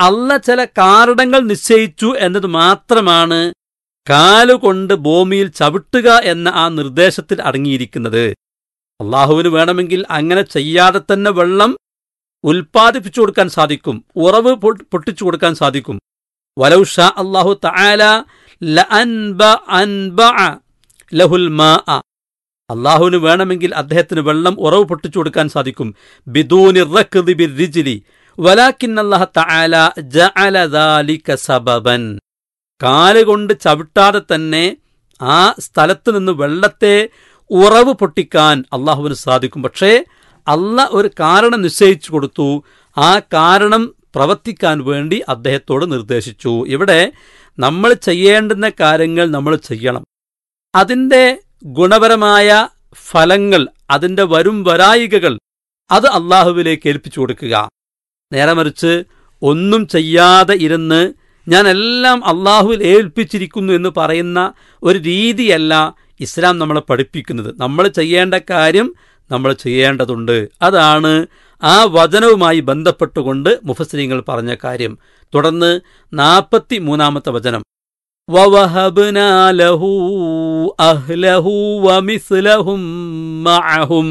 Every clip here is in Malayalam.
അല്ല ചില കാരണങ്ങൾ നിശ്ചയിച്ചു എന്നത് മാത്രമാണ് കാലുകൊണ്ട് ഭൂമിയിൽ ചവിട്ടുക എന്ന ആ നിർദ്ദേശത്തിൽ അടങ്ങിയിരിക്കുന്നത് അള്ളാഹുവിന് വേണമെങ്കിൽ അങ്ങനെ ചെയ്യാതെ തന്നെ വെള്ളം ഉൽപ്പാദിപ്പിച്ചു കൊടുക്കാൻ സാധിക്കും ഉറവ് പൊ- പൊട്ടിച്ചു കൊടുക്കാൻ സാധിക്കും വലൗ ഷാ അള്ളാഹു തആല ലഅൻബ അൻബഅ ലഹുൽ മാഅ അള്ളാഹുവിന് വേണമെങ്കിൽ അദ്ദേഹത്തിന് വെള്ളം ഉറവ് പൊട്ടിച്ചു കൊടുക്കാൻ സാധിക്കും ബിദൂനി റക്ദി ബിർരിജ്ലി വലാക്കിൻ അല്ലാഹ തആല ജഅല ദാലിക സബബൻ കാലുകൊണ്ട് ചവിട്ടാതെ തന്നെ ആ സ്ഥലത്ത് നിന്ന് വെള്ളത്തെ ഉറവ് പൊട്ടിക്കാൻ അള്ളാഹുവിന് സാധിക്കും പക്ഷേ അല്ല ഒരു കാരണം നിശ്ചയിച്ചു കൊടുത്തു ആ കാരണം പ്രവർത്തിക്കാൻ വേണ്ടി അദ്ദേഹത്തോട് നിർദ്ദേശിച്ചു ഇവിടെ നമ്മൾ ചെയ്യേണ്ടുന്ന കാര്യങ്ങൾ നമ്മൾ ചെയ്യണം അതിൻ്റെ ഗുണപരമായ ഫലങ്ങൾ അതിൻ്റെ വരും വരായികകൾ അത് അള്ളാഹുവിലേക്ക് ഏൽപ്പിച്ചു കൊടുക്കുക നേരെ മറിച്ച് ഒന്നും ചെയ്യാതെ ഇരുന്ന് ഞാൻ എല്ലാം അള്ളാഹുവിൽ ഏൽപ്പിച്ചിരിക്കുന്നു എന്ന് പറയുന്ന ഒരു രീതിയല്ല ഇസ്ലാം നമ്മളെ പഠിപ്പിക്കുന്നത് നമ്മൾ ചെയ്യേണ്ട കാര്യം നമ്മൾ ചെയ്യേണ്ടതുണ്ട് അതാണ് ആ വചനവുമായി ബന്ധപ്പെട്ടുകൊണ്ട് മുഫസ്ലിങ്ങൾ പറഞ്ഞ കാര്യം തുടർന്ന് നാൽപ്പത്തി മൂന്നാമത്തെ വചനം وَوَهَبْنَا لَهُ أَهْلَهُ وَمِثْلَهُم مَّعَهُمْ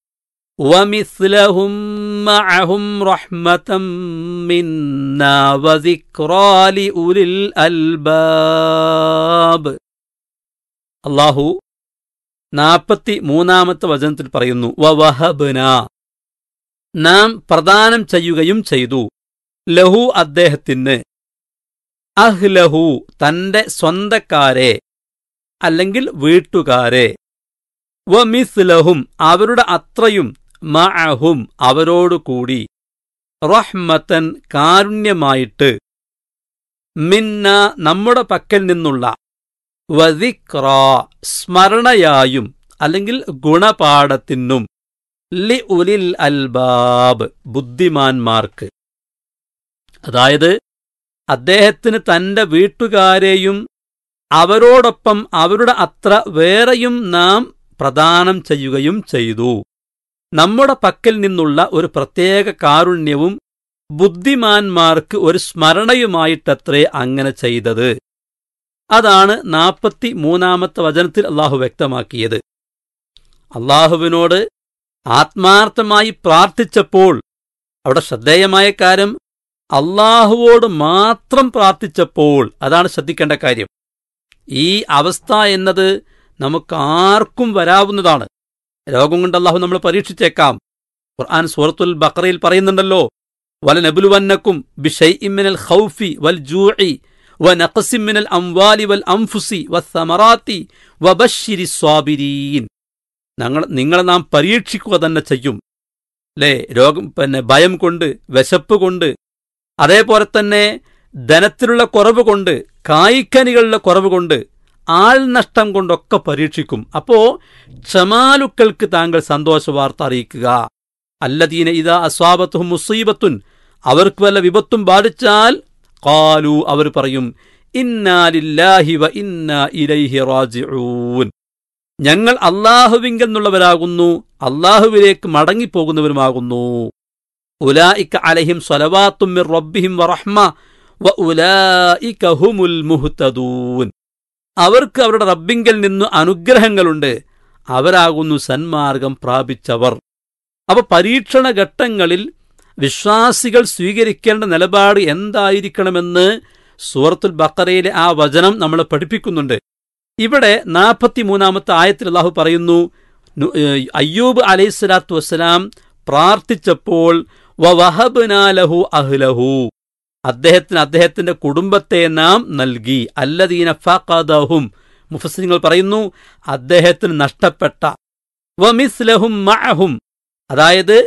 وَمِثْلَهُم مَّعَهُمْ رَحْمَةً مِّنَّا وَذِكْرَىٰ لِأُولِي الْأَلْبَابِ അള്ളാഹു നാൽപ്പത്തി മൂന്നാമത്തെ വചനത്തിൽ പറയുന്നു വവഹബന നാം പ്രദാനം ചെയ്യുകയും ചെയ്തു ലഹു അദ്ദേഹത്തിന് അഹ്ലഹു തന്റെ സ്വന്തക്കാരെ അല്ലെങ്കിൽ വീട്ടുകാരെ വമിസ്ലഹും അവരുടെ അത്രയും മഅഹും അവരോടുകൂടി റഹ്മത്തൻ കാരുണ്യമായിട്ട് മിന്ന നമ്മുടെ പക്കൽ നിന്നുള്ള വദിക്ര സ്മരണയായും അല്ലെങ്കിൽ ഗുണപാഠത്തിനും ലി ഉലിൽ അൽബാബ് ബുദ്ധിമാന്മാർക്ക് അതായത് അദ്ദേഹത്തിന് തന്റെ വീട്ടുകാരെയും അവരോടൊപ്പം അവരുടെ അത്ര വേറെയും നാം പ്രദാനം ചെയ്യുകയും ചെയ്തു നമ്മുടെ പക്കൽ നിന്നുള്ള ഒരു പ്രത്യേക കാരുണ്യവും ബുദ്ധിമാന്മാർക്ക് ഒരു സ്മരണയുമായിട്ടത്രേ അങ്ങനെ ചെയ്തത് അതാണ് നാൽപ്പത്തി മൂന്നാമത്തെ വചനത്തിൽ അള്ളാഹു വ്യക്തമാക്കിയത് അള്ളാഹുവിനോട് ആത്മാർത്ഥമായി പ്രാർത്ഥിച്ചപ്പോൾ അവിടെ ശ്രദ്ധേയമായ കാര്യം അള്ളാഹുവോട് മാത്രം പ്രാർത്ഥിച്ചപ്പോൾ അതാണ് ശ്രദ്ധിക്കേണ്ട കാര്യം ഈ അവസ്ഥ എന്നത് നമുക്ക് ആർക്കും വരാവുന്നതാണ് രോഗം കൊണ്ട് അള്ളാഹു നമ്മൾ പരീക്ഷിച്ചേക്കാം ഖുർആൻ സൂറത്തുൽ ബഖറയിൽ പറയുന്നുണ്ടല്ലോ വല നബുലുവന്നക്കും ബിഷൈഇമിനൽ ഖൗഫി വൽ ജൂഇ വനഖസിം മിനൽ അംവാലി വൽ അംഫുസി വസ്സമറാത്തി വബശ്ശിരി സ്വാബിരീൻ ഞങ്ങൾ നിങ്ങളെ നാം പരീക്ഷിക്കുക തന്നെ ചെയ്യും അല്ലേ രോഗം പിന്നെ ഭയം കൊണ്ട് വിശപ്പ് കൊണ്ട് അതേപോലെ തന്നെ ധനത്തിലുള്ള കുറവ് കൊണ്ട് കായ്ക്കനികളുടെ കുറവ് കൊണ്ട് ആൾ നഷ്ടം കൊണ്ടൊക്കെ പരീക്ഷിക്കും അപ്പോ ക്ഷമാലുക്കൾക്ക് താങ്കൾ സന്തോഷ വാർത്ത അറിയിക്കുക അല്ലദീന ഇതാ അസ്വാബത്തും മുസീബത്തുൻ അവർക്ക് വല്ല വിപത്തും ബാധിച്ചാൽ കാലു അവർ പറയും ഇന്നാലില്ലാഹി വ ഇന്നാ ഇലൈഹി റാജിഊൻ ഞങ്ങൾ അള്ളാഹുവിങ്കിൽ നിന്നുള്ളവരാകുന്നു അള്ളാഹുവിലേക്ക് മടങ്ങിപ്പോകുന്നവരുമാകുന്നു ഉലായിക്ക അലഹിം സ്വലവാത്തും മിർ റബ്ബിഹിം വറഹ്മ വ ഉലായിക ഹുമുൽ മുഹ്തദൂൻ അവർക്ക് അവരുടെ റബ്ബിങ്കൽ നിന്ന് അനുഗ്രഹങ്ങളുണ്ട് അവരാകുന്നു സന്മാർഗം പ്രാപിച്ചവർ അപ്പൊ പരീക്ഷണ ഘട്ടങ്ങളിൽ വിശ്വാസികൾ സ്വീകരിക്കേണ്ട നിലപാട് എന്തായിരിക്കണമെന്ന് സൂറത്തുൽ ബക്കറയിലെ ആ വചനം നമ്മളെ പഠിപ്പിക്കുന്നുണ്ട് ഇവിടെ നാൽപ്പത്തിമൂന്നാമത്തെ ആയത്തിൽ അള്ളാഹു പറയുന്നു നു- ഏഹ് അയ്യൂബ് അലൈഹിസ്സലാത്തു വസ്സലാം പ്രാർത്ഥിച്ചപ്പോൾ വവഹബ്നാലഹു അഹ്ലഹു അദ്ദേഹത്തിന് അദ്ദേഹത്തിന്റെ കുടുംബത്തെ നാം നൽകി അല്ലദീന ഫഖദഹും മുഫസ്സിങ്ങൾ പറയുന്നു അദ്ദേഹത്തിന് നഷ്ടപ്പെട്ട വമിസ്ലഹും മഅഹും അതായത്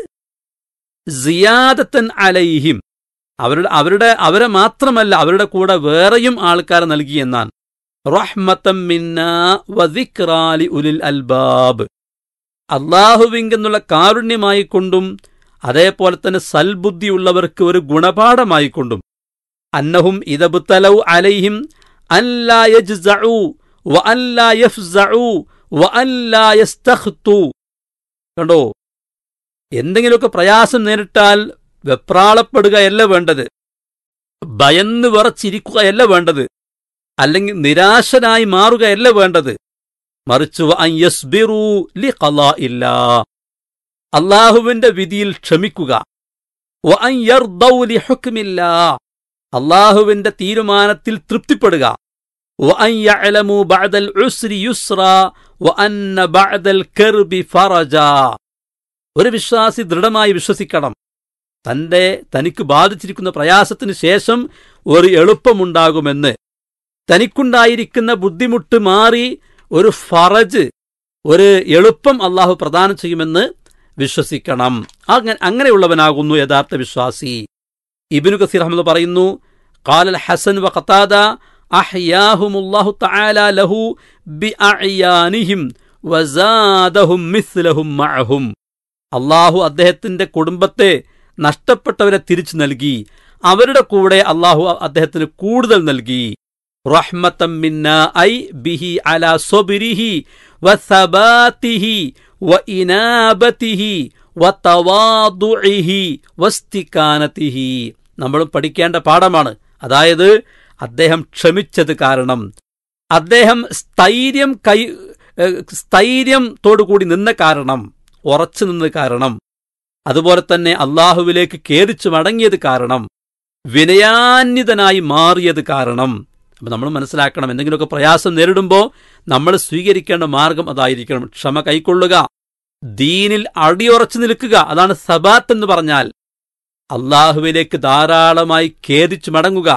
സിയാദത്തൻ അലൈഹിം അവരുടെ അവരുടെ അവരെ മാത്രമല്ല അവരുടെ കൂടെ വേറെയും ആൾക്കാരെ നൽകി എന്നാണ് റഹ്മത്തം മിന്ന വദിക്റാലി ഉലിൽ അൽബാബ് അള്ളാഹുവിങ്കെന്നുള്ള കാരുണ്യമായിക്കൊണ്ടും അതേപോലെ തന്നെ സൽബുദ്ധിയുള്ളവർക്ക് ഒരു ഗുണപാഠമായിക്കൊണ്ടും അന്നഹും ഇതബുത്തലൗ അലൈഹിം അല്ലാ യജ്സഉ വ അല്ലാ യഫ്സഉ വ അല്ലാ യസ്തഖ്തു കണ്ടോ എന്തെങ്കിലുമൊക്കെ പ്രയാസം നേരിട്ടാൽ വെപ്രാളപ്പെടുകയല്ല വേണ്ടത് ഭയന്ന് വിറച്ചിരിക്കുകയല്ല വേണ്ടത് അല്ലെങ്കിൽ നിരാശനായി മാറുകയല്ല വേണ്ടത് മറിച്ച് വഅൻ യസ്ബിറൂ ലിഖളാഇല്ലാ. അള്ളാഹുവിന്റെ വിധിയിൽ ക്ഷമിക്കുക വഅൻ യർദൗ ലിഹുക്മില്ലാ. അള്ളാഹുവിന്റെ തീരുമാനത്തിൽ തൃപ്തിപ്പെടുക വഅൻ യഅലമു ബഅദൽ ഉസ്രി യുസ്റാ വഅന്ന ബഅദൽ കർബി ഫറജാ. ഒരു വിശ്വാസി ദൃഢമായി വിശ്വസിക്കണം തന്റെ തനിക്ക് ബാധിച്ചിരിക്കുന്ന പ്രയാസത്തിന് ശേഷം ഒരു എളുപ്പമുണ്ടാകുമെന്ന് തനിക്കുണ്ടായിരിക്കുന്ന ബുദ്ധിമുട്ട് മാറി ഒരു ഫറജ് ഒരു എളുപ്പം അള്ളാഹു പ്രദാനം ചെയ്യുമെന്ന് വിശ്വസിക്കണം അങ്ങനെ അങ്ങനെയുള്ളവനാകുന്നു യഥാർത്ഥ വിശ്വാസി ഇബിനു കസീർ അഹമ്മദ് പറയുന്നു കാലൽ ഹസൻ വ ഖത്താദ അഹ്യാഹുമുല്ലാഹു തആല ലഹു ബിഅഅയാനിഹിം വസാദഹും മിസ്ലഹും മഅഹും അള്ളാഹു അദ്ദേഹത്തിന്റെ കുടുംബത്തെ നഷ്ടപ്പെട്ടവരെ തിരിച്ചു നൽകി അവരുടെ കൂടെ അള്ളാഹു അദ്ദേഹത്തിന് കൂടുതൽ നൽകി റഹ്മത്തം മിന്ന ഐ ബിഹി അല സ്വബിരിഹി വസബാത്തിഹി വഇനാബത്തിഹി വതവാദുഇഹി വസ്തികാനത്തിഹി നമ്മളും പഠിക്കേണ്ട പാഠമാണ് അതായത് അദ്ദേഹം ക്ഷമിച്ചത് കാരണം അദ്ദേഹം സ്ഥൈര്യം കൈ ഏഹ് സ്ഥൈര്യത്തോടുകൂടി നിന്ന കാരണം ഉറച്ചു നിന്നത് കാരണം അതുപോലെ തന്നെ അള്ളാഹുവിലേക്ക് കേറിച്ചു മടങ്ങിയത് കാരണം വിനയാന്വിതനായി മാറിയത് കാരണം അപ്പൊ നമ്മൾ മനസ്സിലാക്കണം എന്തെങ്കിലുമൊക്കെ പ്രയാസം നേരിടുമ്പോൾ നമ്മൾ സ്വീകരിക്കേണ്ട മാർഗം അതായിരിക്കണം ക്ഷമ കൈക്കൊള്ളുക ദീനിൽ അടിയുറച്ചു നിൽക്കുക അതാണ് സബാത്ത് എന്ന് പറഞ്ഞാൽ അള്ളാഹുവിലേക്ക് ധാരാളമായി ഖേദിച്ചു മടങ്ങുക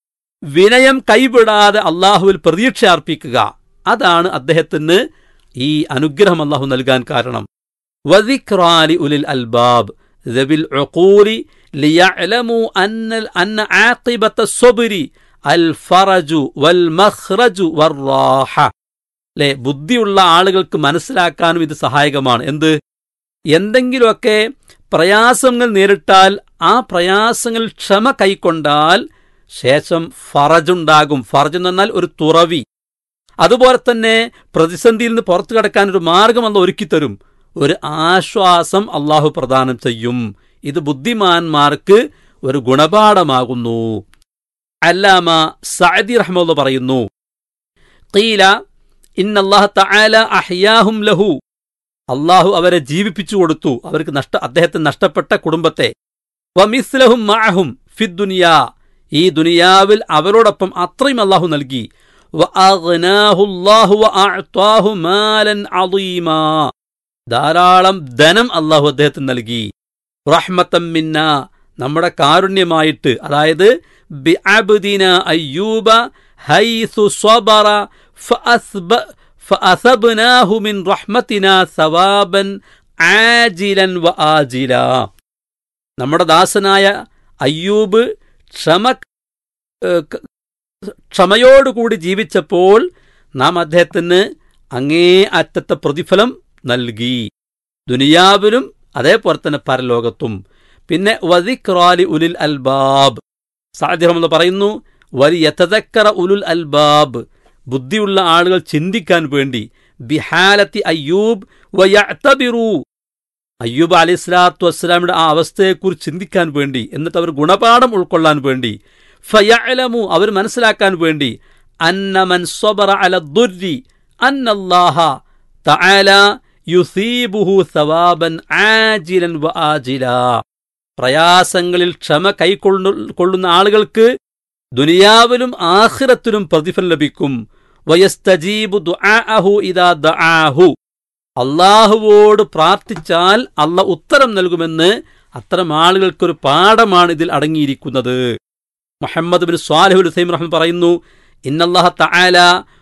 വിനയം കൈവിടാതെ അള്ളാഹുവിൽ പ്രതീക്ഷ അർപ്പിക്കുക അതാണ് അദ്ദേഹത്തിന് ഈ അനുഗ്രഹം അള്ളാഹു നൽകാൻ കാരണം വദിക്രാലി ഉലിൽ അൽബാബ് ذوي العقول ليعلموا أن أن عاقبة الصبر الفرج والمخرج والراحة അല്ലെ ബുദ്ധിയുള്ള ആളുകൾക്ക് മനസ്സിലാക്കാനും ഇത് സഹായകമാണ് എന്ത് എന്തെങ്കിലുമൊക്കെ പ്രയാസങ്ങൾ നേരിട്ടാൽ ആ പ്രയാസങ്ങൾ ക്ഷമ കൈക്കൊണ്ടാൽ ശേഷം ഫറജുണ്ടാകും ഫറജ് എന്ന് പറഞ്ഞാൽ ഒരു തുറവി അതുപോലെ തന്നെ പ്രതിസന്ധിയിൽ നിന്ന് പുറത്തു കടക്കാൻ ഒരു മാർഗം അല്ല ഒരുക്കിത്തരും ഒരു ആശ്വാസം അള്ളാഹു പ്രദാനം ചെയ്യും ഇത് ബുദ്ധിമാന്മാർക്ക് ഒരു ഗുണപാഠമാകുന്നു അല്ലാമ സഅദി റഹ്മുള്ള പറയുന്നു ഖീല ഇന്നല്ലാഹ തആല അഹ്യാഹും ലഹു അള്ളാഹു അവരെ ജീവിപ്പിച്ചു കൊടുത്തു അവർക്ക് നഷ്ട അദ്ദേഹത്തിന് നഷ്ടപ്പെട്ട കുടുംബത്തെ വമിസ്ലഹും മഅഹും ഫിദ്ദുനിയാ ഈ ദുനിയാവിൽ അവരോടൊപ്പം അത്രയും അള്ളാഹു നൽകി വഅഗ്നാഹു അല്ലാഹു വഅഅതാഹു മാലൻ അളീമാ ധാരാളം ധനം അള്ളാഹു അദ്ദേഹത്തിന് നൽകി റഹ്മത്തം മിന്ന നമ്മുടെ കാരുണ്യമായിട്ട് അതായത് ബിഅബ്ദിന അയ്യൂബ ഹൈസു സ്വബറ ഫഅസ്ബ ഫഅസബ്നാഹു മിൻ റഹ്മത്തിന സവാബൻ ആജിലൻ വ ആജില നമ്മുടെ ദാസനായ അയ്യൂബ് ക്ഷമ ഏഹ്, ക- ക്ഷമയോടുകൂടി ജീവിച്ചപ്പോൾ നാം അദ്ദേഹത്തിന് അങ്ങേ അറ്റത്തെ പ്രതിഫലം നൽകി ദുനിയാവിലും അതേപോലെ തന്നെ പരലോകത്തും പിന്നെ വദിക്രാലി ഉലിൽ അൽബാബ് സാധ്യമെന്ന് പറയുന്നു വലിയതക്കറ ഉലുൽ അൽബാബ് ബുദ്ധിയുള്ള ആളുകൾ ചിന്തിക്കാൻ വേണ്ടി ബിഹാലത്തി അയ്യൂബ് വയഅ്തബിറൂ അയ്യൂബ് അലൈഹി സ്വലാത്തു വസ്സലാമിയുടെ ആ അവസ്ഥയെക്കുറിച്ച് ചിന്തിക്കാൻ വേണ്ടി എന്നിട്ട് അവർ ഗുണപാഠം ഉൾക്കൊള്ളാൻ വേണ്ടി ഫയഅലമു അവർ മനസ്സിലാക്കാൻ വേണ്ടി അന്നമൻ സ്വബറ അല ദുരി അന്നല്ലാഹ തആല യുസീബുഹു സവാബൻ ആജിലൻ വ ആജില പ്രയാസങ്ങളിൽ ക്ഷമ കൈക്കൊള്ളു കൊള്ളുന്ന ആളുകൾക്ക് ദുനിയാവിലും ആഖിറത്തിലും പ്രതിഫലം ലഭിക്കും വയസ്തജീബു ദുആഅഹു ഇദാ ദആഹു അള്ളാഹുവോട് പ്രാർത്ഥിച്ചാൽ അല്ല ഉത്തരം നൽകുമെന്ന് അത്തരം ആളുകൾക്കൊരു പാഠമാണ് ഇതിൽ അടങ്ങിയിരിക്കുന്നത് മുഹമ്മദ് ബിൻ സ്വാലിഹുൽ ഹുസൈം റഹ്മൻ പറയുന്നു ഇന്നല്ലാഹ തആല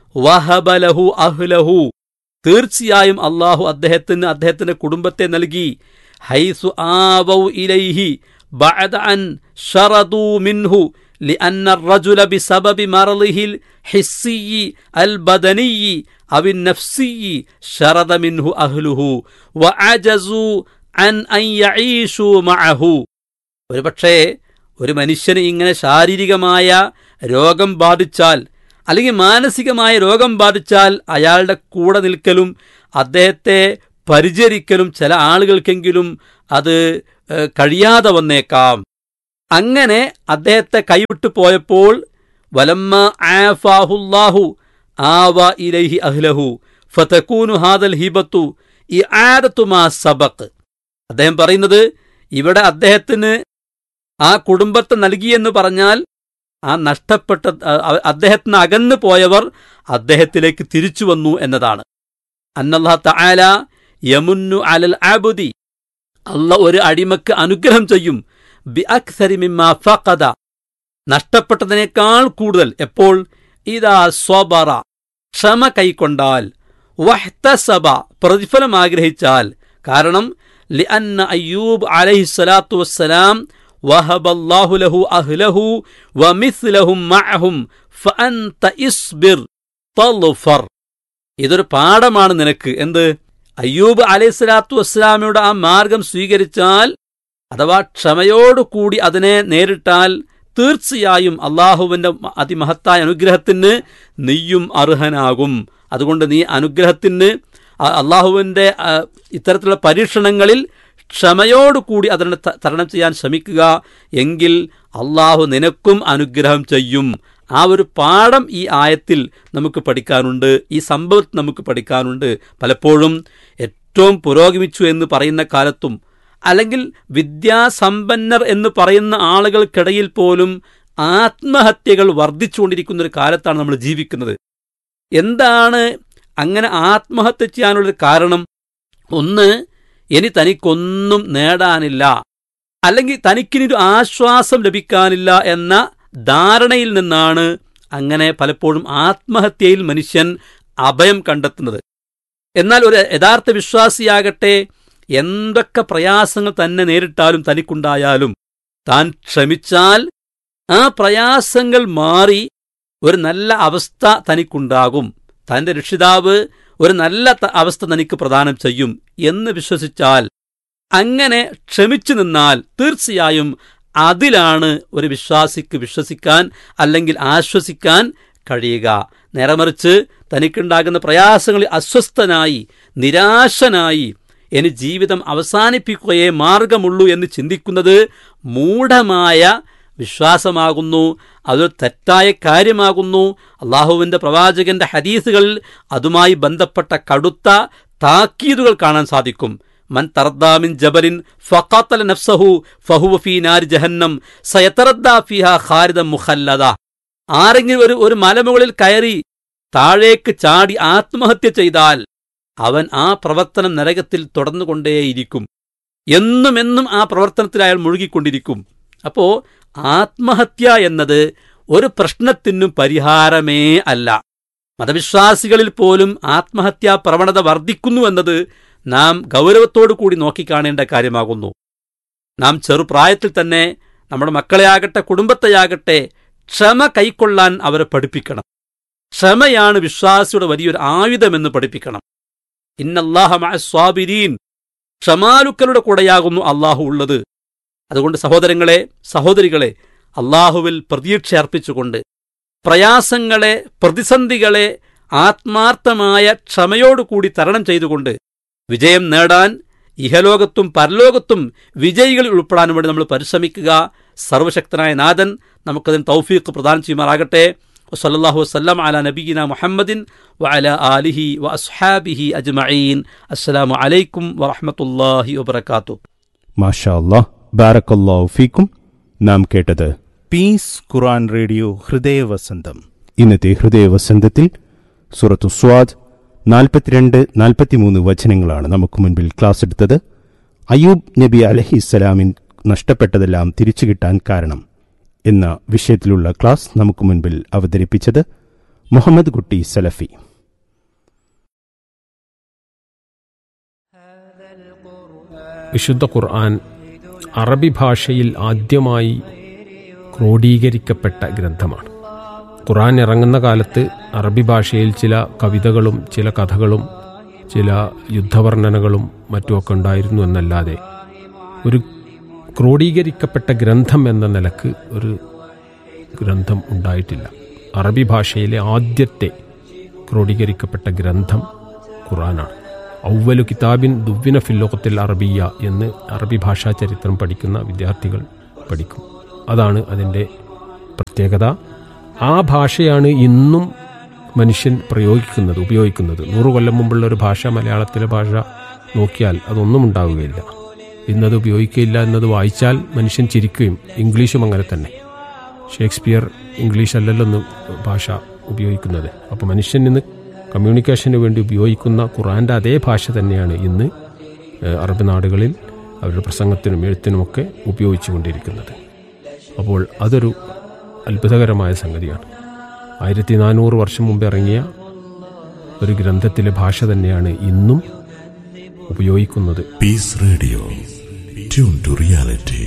വഹബലഹു അഹ്ലഹു തീർച്ചയായും അള്ളാഹു അദ്ദേഹത്തിന് അദ്ദേഹത്തിന്റെ കുടുംബത്തെ നൽകി ഹൈസു ആവൗ ഇലൈഹി ബഅദ അൻ ഷറദൂ മിൻഹു لأن الرجل بسبب مرضه الحسي البدني أو النفسي شرد منه أهله وعجزوا عن أن يعيشوا معه ഒരുപക്ഷേ ഒരു മനുഷ്യന് ഇങ്ങനെ ശാരീരികമായ രോഗം ബാധിച്ചാൽ അല്ലെങ്കിൽ മാനസികമായ രോഗം ബാധിച്ചാൽ അയാളുടെ കൂടെ നിൽക്കലും അദ്ദേഹത്തെ പരിചരിക്കലും ചില ആളുകൾക്കെങ്കിലും അത് ഏഹ്, കഴിയാതെ വന്നേക്കാം അങ്ങനെ അദ്ദേഹത്തെ കൈവിട്ടു പോയപ്പോൾ വലമ്മ ആഫാഹുല്ലാഹു ആവ ഇലൈഹി അഹ്ലഹു ഫതകൂനു ഹാദൽ ഹിബത്തു ഈ ആദത്തുമാ സബക്ക് അദ്ദേഹം പറയുന്നത് ഇവിടെ അദ്ദേഹത്തിന് ആ കുടുംബത്തെ നൽകിയെന്ന് പറഞ്ഞാൽ ആ നഷ്ടപ്പെട്ട അ- അദ്ദേഹത്തിന് അകന്നു പോയവർ അദ്ദേഹത്തിലേക്ക് തിരിച്ചു വന്നു എന്നതാണ് അന്നല്ലാ തആല യമുന്നു അലൽ ആബുദി അല്ല ഒരു അടിമക്ക് അനുഗ്രഹം ചെയ്യും ബി അക്സരി മിമ്മാ ഫഖദ നഷ്ടപ്പെട്ടതിനേക്കാൾ കൂടുതൽ എപ്പോൾ ഇതാ സ്വബറ ക്ഷമ കൈക്കൊണ്ടാൽ വഹ്തസബ പ്രതിഫലം ആഗ്രഹിച്ചാൽ കാരണം ലിഅന്ന അയ്യൂബ് അലൈഹി സ്വലാത്തു വസ്സലാം വഹബല്ലാഹു ലഹു അഹ്ലഹു വമിസ്ലഹും മഅഹും ഫഅൻത ഇസ്ബിർ തളുഫർ ഇതൊരു പാഠമാണ് നിനക്ക് എന്ത് അയ്യൂബ് അലൈഹി സ്വലാത്തു വസ്സലാമയുടെ ആ മാർഗം സ്വീകരിച്ചാൽ അഥവാ ക്ഷമയോടുകൂടി അതിനെ നേരിട്ടാൽ തീർച്ചയായും അള്ളാഹുവിന്റെ മ- അതിമഹത്തായ അനുഗ്രഹത്തിന് നീയും അർഹനാകും അതുകൊണ്ട് നീ അനുഗ്രഹത്തിന് അ- അള്ളാഹുവിന്റെ ആ, ഇത്തരത്തിലുള്ള പരീക്ഷണങ്ങളിൽ ക്ഷമയോടുകൂടി അതിനെ ത- തരണം ചെയ്യാൻ ശ്രമിക്കുക എങ്കിൽ അള്ളാഹു നിനക്കും അനുഗ്രഹം ചെയ്യും ആ ഒരു പാഠം ഈ ആയത്തിൽ നമുക്ക് പഠിക്കാനുണ്ട് ഈ സംഭവത്തിൽ നമുക്ക് പഠിക്കാനുണ്ട് പലപ്പോഴും ഏറ്റവും പുരോഗമിച്ചു എന്ന് പറയുന്ന കാലത്തും അല്ലെങ്കിൽ വിദ്യാസമ്പന്നർ എന്ന് പറയുന്ന ആളുകൾക്കിടയിൽ പോലും ആത്മഹത്യകൾ വർദ്ധിച്ചുകൊണ്ടിരിക്കുന്ന ഒരു കാലത്താണ് നമ്മൾ ജീവിക്കുന്നത് എന്താണ് അങ്ങനെ ആത്മഹത്യ ചെയ്യാനുള്ളൊരു കാരണം ഒന്ന് ഇനി തനിക്കൊന്നും നേടാനില്ല അല്ലെങ്കിൽ തനിക്കിനി ഒരു ആശ്വാസം ലഭിക്കാനില്ല എന്ന ധാരണയിൽ നിന്നാണ് അങ്ങനെ പലപ്പോഴും ആത്മഹത്യയിൽ മനുഷ്യൻ അഭയം കണ്ടെത്തുന്നത് എന്നാൽ ഒരു യഥാർത്ഥ വിശ്വാസിയാകട്ടെ എന്തൊക്കെ പ്രയാസങ്ങൾ തന്നെ നേരിട്ടാലും തനിക്കുണ്ടായാലും താൻ ക്ഷമിച്ചാൽ ആ പ്രയാസങ്ങൾ മാറി ഒരു നല്ല അവസ്ഥ തനിക്കുണ്ടാകും തന്റെ രക്ഷിതാവ് ഒരു നല്ല ത- അവസ്ഥ തനിക്ക് പ്രദാനം ചെയ്യും എന്ന് വിശ്വസിച്ചാൽ അങ്ങനെ ക്ഷമിച്ചു നിന്നാൽ തീർച്ചയായും അതിലാണ് ഒരു വിശ്വാസിക്ക് വിശ്വസിക്കാൻ അല്ലെങ്കിൽ ആശ്വസിക്കാൻ കഴിയുക നേരമറിച്ച് തനിക്കുണ്ടാകുന്ന പ്രയാസങ്ങളിൽ അസ്വസ്ഥനായി നിരാശനായി ഇനി ജീവിതം അവസാനിപ്പിക്കുകയേ മാർഗമുള്ളൂ എന്ന് ചിന്തിക്കുന്നത് മൂഢമായ വിശ്വാസമാകുന്നു അതൊരു തെറ്റായ കാര്യമാകുന്നു അള്ളാഹുവിന്റെ പ്രവാചകന്റെ ഹദീസുകളിൽ അതുമായി ബന്ധപ്പെട്ട കടുത്ത താക്കീതുകൾ കാണാൻ സാധിക്കും മൻ തർദാമിൻ ജബലിൻ ഫഖാത്തല നഫ്സഹു ഫഹുവ ഫീ നാരി ജഹന്നം സയതറദ്ദാ ഫിഹാ ഖാരിദൻ മുഖല്ലദ ആരെങ്കിലും ഒരു ഒരു മലമുകളിൽ കയറി താഴേക്ക് ചാടി ആത്മഹത്യ ചെയ്താൽ അവൻ ആ പ്രവർത്തനം നരകത്തിൽ തുടർന്നുകൊണ്ടേയിരിക്കും എന്നും എന്നും ആ പ്രവർത്തനത്തിൽ അയാൾ മുഴുകിക്കൊണ്ടിരിക്കും അപ്പോ ആത്മഹത്യ എന്നത് ഒരു പ്രശ്നത്തിനും പരിഹാരമേ അല്ല മതവിശ്വാസികളിൽ പോലും ആത്മഹത്യാ പ്രവണത വർദ്ധിക്കുന്നു എന്നത് നാം ഗൗരവത്തോടു കൂടി നോക്കിക്കാണേണ്ട കാര്യമാകുന്നു നാം ചെറുപ്രായത്തിൽ തന്നെ നമ്മുടെ മക്കളെയാകട്ടെ കുടുംബത്തെയാകട്ടെ ക്ഷമ കൈക്കൊള്ളാൻ അവരെ പഠിപ്പിക്കണം ക്ഷമയാണ് വിശ്വാസിയുടെ വലിയൊരു ആയുധമെന്ന് പഠിപ്പിക്കണം ഇന്നല്ലാഹ സ്വാബിരീൻ ക്ഷമാലുക്കളുടെ കൂടെയാകുന്നു അള്ളാഹു ഉള്ളത് അതുകൊണ്ട് സഹോദരങ്ങളെ സഹോദരികളെ അള്ളാഹുവിൽ പ്രതീക്ഷ അർപ്പിച്ചുകൊണ്ട് പ്രയാസങ്ങളെ പ്രതിസന്ധികളെ ആത്മാർത്ഥമായ ക്ഷമയോടുകൂടി തരണം ചെയ്തുകൊണ്ട് വിജയം നേടാൻ ഇഹലോകത്തും പരലോകത്തും വിജയികളിൽ ഉൾപ്പെടാൻ വേണ്ടി നമ്മൾ പരിശ്രമിക്കുക സർവശക്തനായ നാഥൻ നമുക്കതിന് തൗഫീഖ് പ്രദാനം ചെയ്യുമാറാകട്ടെ വസല്ലല്ലാഹു വസല്ലം അല നബീന മുഹമ്മദിൻ വഅല ആലിഹി വ അസ്ഹാബിഹി അജ്മഈൻ അസ്സലാമു അലൈക്കും വറഹ്മത്തുള്ളാഹി വബറകാതുഹു മാഷാ അല്ലാഹ് ബാറക്കല്ലാഹു ഫീക്കും നാം കേട്ടത് പീസ് ഖുറാൻ റേഡിയോ ഹൃദയവസന്തം ഇന്നത്തെ ഹൃദയവസന്തത്തിൽ സുറത്തു സ്വാദ് നാൽപ്പത്തിരണ്ട് നാൽപ്പത്തിമൂന്ന് വചനങ്ങളാണ് നമുക്ക് മുൻപിൽ ക്ലാസ് എടുത്തത് അയ്യൂബ് നബി അലഹിസ്സലാമിൻ നഷ്ടപ്പെട്ടതെല്ലാം തിരിച്ചു കിട്ടാൻ കാരണം എന്ന വിഷയത്തിലുള്ള ക്ലാസ് നമുക്ക് മുൻപിൽ അവതരിപ്പിച്ചത് മുഹമ്മദ് കുട്ടി സലഫി വിശുദ്ധ ഖുർആൻ അറബി ഭാഷയിൽ ആദ്യമായി ക്രോഡീകരിക്കപ്പെട്ട ഗ്രന്ഥമാണ് ഖുർആൻ ഇറങ്ങുന്ന കാലത്ത് അറബി ഭാഷയിൽ ചില കവിതകളും ചില കഥകളും ചില യുദ്ധവർണ്ണനകളും മറ്റുമൊക്കെ ഉണ്ടായിരുന്നു എന്നല്ലാതെ ഒരു ക്രോഡീകരിക്കപ്പെട്ട ഗ്രന്ഥം എന്ന നിലക്ക് ഒരു ഗ്രന്ഥം ഉണ്ടായിട്ടില്ല അറബി ഭാഷയിലെ ആദ്യത്തെ ക്രോഡീകരിക്കപ്പെട്ട ഗ്രന്ഥം ഖുറാനാണ് ഔവലു കിതാബിൻ ദുവ്വിന ഫില്ലോകത്തിൽ അറബിയ എന്ന് അറബി ഭാഷാ ചരിത്രം പഠിക്കുന്ന വിദ്യാർത്ഥികൾ പഠിക്കും അതാണ് അതിൻ്റെ പ്രത്യേകത ആ ഭാഷയാണ് ഇന്നും മനുഷ്യൻ പ്രയോഗിക്കുന്നത് ഉപയോഗിക്കുന്നത് നൂറു കൊല്ലം മുമ്പുള്ള ഒരു ഭാഷ മലയാളത്തിലെ ഭാഷ നോക്കിയാൽ അതൊന്നും ഉണ്ടാവുകയില്ല ഇന്നത് ഉപയോഗിക്കുകയില്ല എന്നത് വായിച്ചാൽ മനുഷ്യൻ ചിരിക്കുകയും ഇംഗ്ലീഷും അങ്ങനെ തന്നെ ഷേക്സ്പിയർ ഇംഗ്ലീഷ് അല്ലല്ലോ ഇന്ന് ഭാഷ ഉപയോഗിക്കുന്നത് അപ്പോൾ മനുഷ്യൻ ഇന്ന് കമ്മ്യൂണിക്കേഷന് വേണ്ടി ഉപയോഗിക്കുന്ന ഖുറാൻ്റെ അതേ ഭാഷ തന്നെയാണ് ഇന്ന് ഏഹ്, അറബ് നാടുകളിൽ അവരുടെ പ്രസംഗത്തിനും എഴുത്തിനുമൊക്കെ ഉപയോഗിച്ചു കൊണ്ടിരിക്കുന്നത് അപ്പോൾ അതൊരു അത്ഭുതകരമായ സംഗതിയാണ് ആയിരത്തി നാനൂറ് വർഷം മുമ്പ് ഇറങ്ങിയ ഒരു ഗ്രന്ഥത്തിലെ ഭാഷ തന്നെയാണ് ഇന്നും ഉപയോഗിക്കുന്നത് Peace Radio. Tune to reality.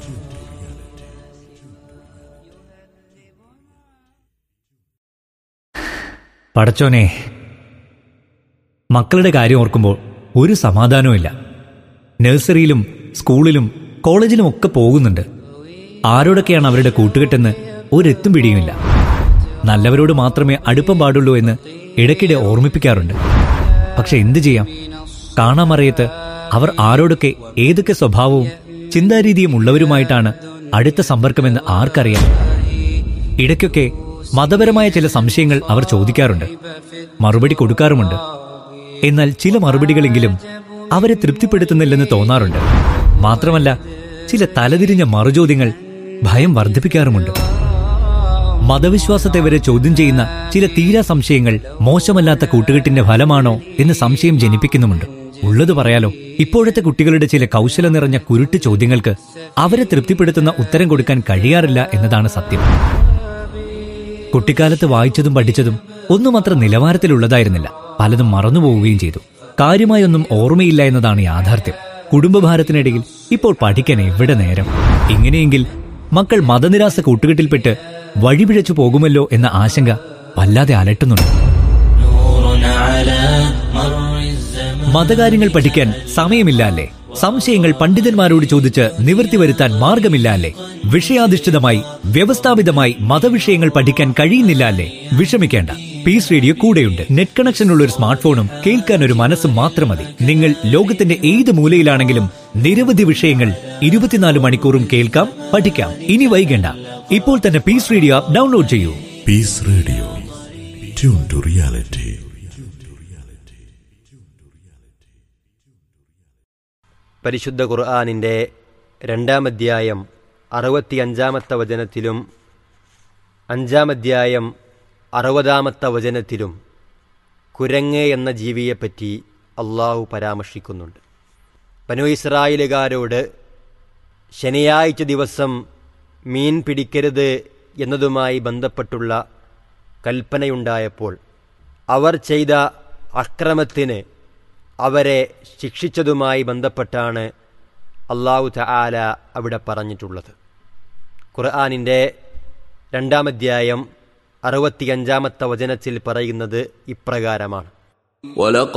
പടച്ചോനെ മക്കളുടെ കാര്യം ഓർക്കുമ്പോൾ ഒരു സമാധാനവുമില്ല നഴ്സറിയിലും സ്കൂളിലും കോളേജിലും ഒക്കെ പോകുന്നുണ്ട് ആരോടൊക്കെയാണ് അവരുടെ കൂട്ടുകെട്ടെന്ന് ഒരെത്തും പിടിയുമില്ല നല്ലവരോട് മാത്രമേ അടുപ്പം പാടുള്ളൂ എന്ന് ഇടയ്ക്കിടെ ഓർമ്മിപ്പിക്കാറുണ്ട് പക്ഷെ എന്തു ചെയ്യാം കാണാമറിയത്ത് അവർ ആരോടൊക്കെ ഏതൊക്കെ സ്വഭാവവും ചിന്താരീതിയും ഉള്ളവരുമായിട്ടാണ് അടുത്ത സമ്പർക്കമെന്ന് ആർക്കറിയാം ഇടയ്ക്കൊക്കെ മതപരമായ ചില സംശയങ്ങൾ അവർ ചോദിക്കാറുണ്ട് മറുപടി കൊടുക്കാറുമുണ്ട് എന്നാൽ ചില മറുപടികളെങ്കിലും അവരെ തൃപ്തിപ്പെടുത്തുന്നില്ലെന്ന് തോന്നാറുണ്ട് മാത്രമല്ല ചില തലതിരിഞ്ഞ മറുചോദ്യങ്ങൾ ഭയം വർദ്ധിപ്പിക്കാറുമുണ്ട് മതവിശ്വാസത്തെ വരെ ചോദ്യം ചെയ്യുന്ന ചില തീരാ സംശയങ്ങൾ മോശമല്ലാത്ത കൂട്ടുകെട്ടിന്റെ ഫലമാണോ എന്ന് സംശയം ജനിപ്പിക്കുന്നുമുണ്ട് ഉള്ളത് പറയാലോ ഇപ്പോഴത്തെ കുട്ടികളുടെ ചില കൗശലം നിറഞ്ഞ കുരുട്ട് ചോദ്യങ്ങൾക്ക് അവരെ തൃപ്തിപ്പെടുത്തുന്ന ഉത്തരം കൊടുക്കാൻ കഴിയാറില്ല എന്നതാണ് സത്യം കുട്ടിക്കാലത്ത് വായിച്ചതും പഠിച്ചതും ഒന്നും അത്ര നിലവാരത്തിലുള്ളതായിരുന്നില്ല പലതും മറന്നുപോവുകയും ചെയ്തു കാര്യമായൊന്നും ഓർമ്മയില്ല എന്നതാണ് യാഥാർത്ഥ്യം കുടുംബഭാരത്തിനിടയിൽ ഇപ്പോൾ പഠിക്കാൻ എവിടെ നേരം ഇങ്ങനെയെങ്കിൽ മക്കൾ മതനിരാസ കൂട്ടുകെട്ടിൽപ്പെട്ട് വഴിപിഴച്ചു പോകുമല്ലോ എന്ന ആശങ്ക വല്ലാതെ അലട്ടുന്നുണ്ട് മതകാര്യങ്ങൾ പഠിക്കാൻ സമയമില്ല അല്ലേ സംശയങ്ങൾ പണ്ഡിതന്മാരോട് ചോദിച്ച് നിവൃത്തി വരുത്താൻ മാർഗമില്ല അല്ലേ വിഷയാധിഷ്ഠിതമായി വ്യവസ്ഥാപിതമായി മതവിഷയങ്ങൾ പഠിക്കാൻ കഴിയുന്നില്ല അല്ലേ വിഷമിക്കേണ്ട പീസ് റേഡിയോ കൂടെയുണ്ട് നെറ്റ് കണക്ഷൻ ഉള്ള ഒരു സ്മാർട്ട് ഫോണും കേൾക്കാൻ ഒരു മനസ്സും മാത്രം മതി നിങ്ങൾ ലോകത്തിന്റെ ഏത് മൂലയിലാണെങ്കിലും നിരവധി വിഷയങ്ങൾ ഇരുപത്തിനാല് മണിക്കൂറും കേൾക്കാം പഠിക്കാം ഇനി വൈകണ്ട ഇപ്പോൾ തന്നെ പീസ് റേഡിയോ ആപ്പ് ഡൗൺലോഡ് ചെയ്യൂ Peace Radio. Tune to reality. പരിശുദ്ധ ഖുർആാനിൻ്റെ രണ്ടാം അധ്യായം അറുപത്തിയഞ്ചാമത്തെ വചനത്തിലും അഞ്ചാം അധ്യായം അറുപതാമത്തെ വചനത്തിലും കുരങ്ങ് എന്ന ജീവിയെപ്പറ്റി അള്ളാഹു പരാമർശിക്കുന്നുണ്ട് ബനു ഇസ്രായേലുകാരോട് ശനിയാഴ്ച ദിവസം മീൻ പിടിക്കരുത് എന്നതുമായി ബന്ധപ്പെട്ടുള്ള കൽപ്പനയുണ്ടായപ്പോൾ അവർ ചെയ്ത അക്രമത്തിന് അവരെ ശിക്ഷിച്ചതുമായി ബന്ധപ്പെട്ടാണ് അള്ളാഹു തആല അവിടെ പറഞ്ഞിട്ടുള്ളത് ഖുർആാനിൻ്റെ രണ്ടാമധ്യായം അറുപത്തിയഞ്ചാമത്തെ വചനത്തിൽ പറയുന്നത് ഇപ്രകാരമാണ് ولقد